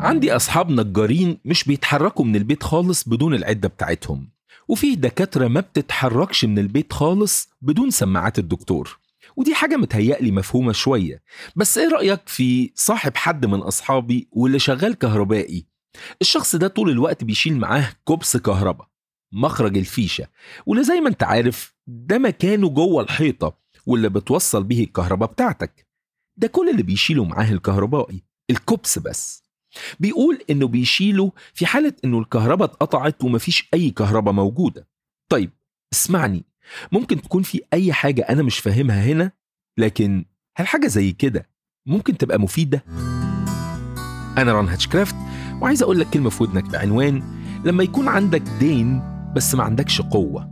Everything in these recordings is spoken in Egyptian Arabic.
عندي أصحاب نجارين مش بيتحركوا من البيت خالص بدون العدة بتاعتهم وفيه دكاترة ما بتتحركش من البيت خالص بدون سماعات الدكتور ودي حاجة متهيألي مفهومة شوية بس ايه رأيك في صاحب حد من أصحابي واللي شغال كهربائي الشخص ده طول الوقت بيشيل معاه كوبس كهرباء مخرج الفيشة واللي زي ما انت عارف ده مكانه جوه الحيطة واللي بتوصل به الكهرباء بتاعتك ده كل اللي بيشيله معاه الكهربائي الكوبس بس بيقول انه بيشيله في حالة انه الكهرباء اتقطعت ومفيش اي كهرباء موجودة طيب اسمعني ممكن تكون في اي حاجة انا مش فاهمها هنا لكن هل حاجة زي كده ممكن تبقى مفيدة؟ انا ران هاتشكرافت وعايز اقول لك كلمة في ودنك بعنوان لما يكون عندك دين بس ما عندكش قوة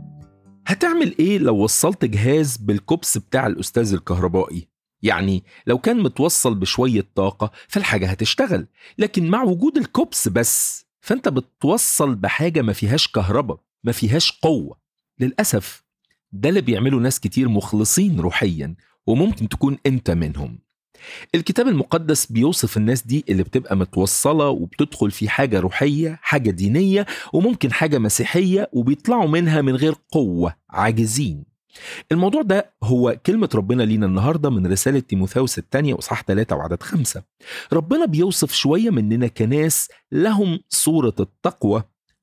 هتعمل ايه لو وصلت جهاز بالكوبس بتاع الاستاذ الكهربائي يعني لو كان متوصل بشوية طاقة فالحاجة هتشتغل لكن مع وجود الكوبس بس فانت بتوصل بحاجة ما فيهاش كهرباء ما فيهاش قوة للأسف ده اللي بيعمله ناس كتير مخلصين روحيا وممكن تكون انت منهم الكتاب المقدس بيوصف الناس دي اللي بتبقى متوصلة وبتدخل في حاجة روحية حاجة دينية وممكن حاجة مسيحية وبيطلعوا منها من غير قوة عاجزين الموضوع ده هو كلمة ربنا لينا النهاردة من رسالة تيموثاوس الثانية وصح 3 وعدد خمسة ربنا بيوصف شوية مننا كناس لهم صورة التقوى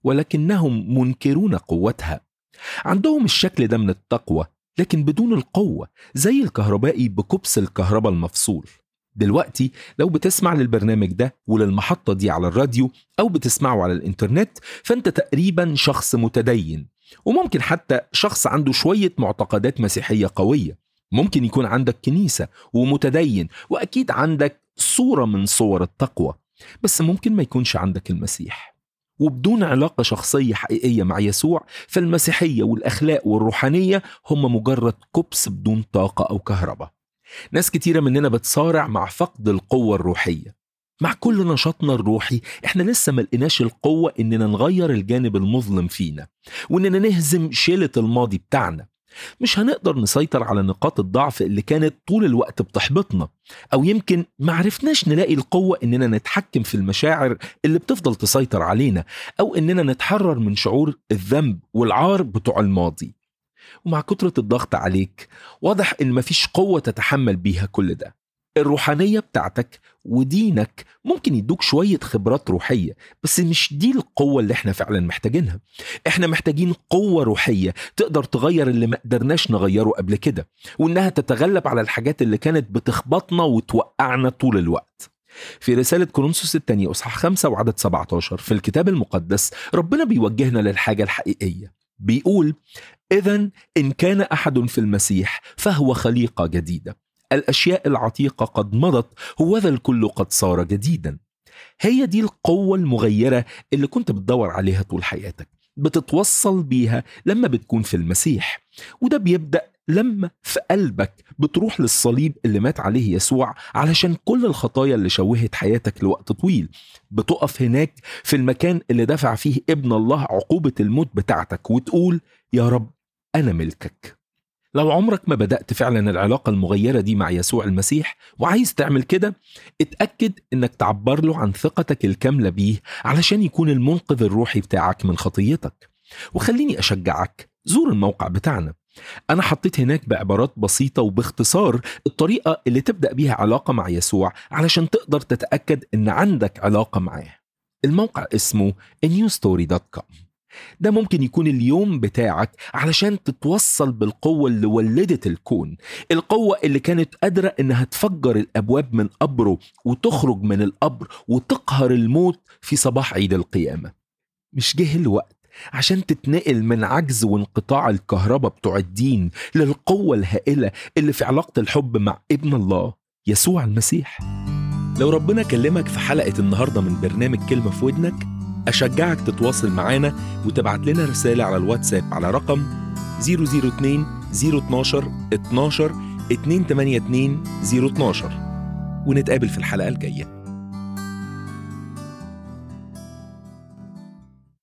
ولكنهم منكرون قوتها عندهم الشكل ده من التقوى لكن بدون القوة زي الكهربائي بكبس الكهرباء المفصول دلوقتي لو بتسمع للبرنامج ده وللمحطة دي على الراديو أو بتسمعه على الإنترنت فأنت تقريبا شخص متدين وممكن حتى شخص عنده شوية معتقدات مسيحية قوية ممكن يكون عندك كنيسة ومتدين وأكيد عندك صورة من صور التقوى بس ممكن ما يكونش عندك المسيح وبدون علاقة شخصية حقيقية مع يسوع فالمسيحية والأخلاق والروحانية هم مجرد كبس بدون طاقة أو كهرباء ناس كتيرة مننا بتصارع مع فقد القوة الروحية مع كل نشاطنا الروحي احنا لسه ملقناش القوة اننا نغير الجانب المظلم فينا واننا نهزم شيلة الماضي بتاعنا مش هنقدر نسيطر على نقاط الضعف اللي كانت طول الوقت بتحبطنا او يمكن معرفناش نلاقي القوة اننا نتحكم في المشاعر اللي بتفضل تسيطر علينا او اننا نتحرر من شعور الذنب والعار بتوع الماضي ومع كترة الضغط عليك واضح ان مفيش قوة تتحمل بيها كل ده الروحانية بتاعتك ودينك ممكن يدوك شوية خبرات روحية بس مش دي القوة اللي احنا فعلا محتاجينها احنا محتاجين قوة روحية تقدر تغير اللي ما قدرناش نغيره قبل كده وانها تتغلب على الحاجات اللي كانت بتخبطنا وتوقعنا طول الوقت في رسالة كورنثوس الثانية أصحاح 5 وعدد 17 في الكتاب المقدس ربنا بيوجهنا للحاجة الحقيقية بيقول إذا إن كان أحد في المسيح فهو خليقة جديدة الأشياء العتيقة قد مضت هوذا الكل قد صار جديدا هي دي القوة المغيرة اللي كنت بتدور عليها طول حياتك بتتوصل بيها لما بتكون في المسيح وده بيبدأ لما في قلبك بتروح للصليب اللي مات عليه يسوع علشان كل الخطايا اللي شوهت حياتك لوقت طويل بتقف هناك في المكان اللي دفع فيه ابن الله عقوبة الموت بتاعتك وتقول يا رب أنا ملكك لو عمرك ما بدأت فعلا العلاقة المغيرة دي مع يسوع المسيح وعايز تعمل كده اتأكد انك تعبر له عن ثقتك الكاملة بيه علشان يكون المنقذ الروحي بتاعك من خطيتك وخليني أشجعك زور الموقع بتاعنا أنا حطيت هناك بعبارات بسيطة وباختصار الطريقة اللي تبدأ بيها علاقة مع يسوع علشان تقدر تتأكد إن عندك علاقة معاه الموقع اسمه newstory.com ده ممكن يكون اليوم بتاعك علشان تتوصل بالقوة اللي ولدت الكون القوة اللي كانت قادرة انها تفجر الابواب من قبره وتخرج من القبر وتقهر الموت في صباح عيد القيامة مش جه الوقت عشان تتنقل من عجز وانقطاع الكهرباء بتوع الدين للقوة الهائلة اللي في علاقة الحب مع ابن الله يسوع المسيح لو ربنا كلمك في حلقة النهاردة من برنامج كلمة في ودنك أشجعك تتواصل معانا وتبعت لنا رسالة على الواتساب على رقم 002 012 12 282 012 ونتقابل في الحلقة الجاية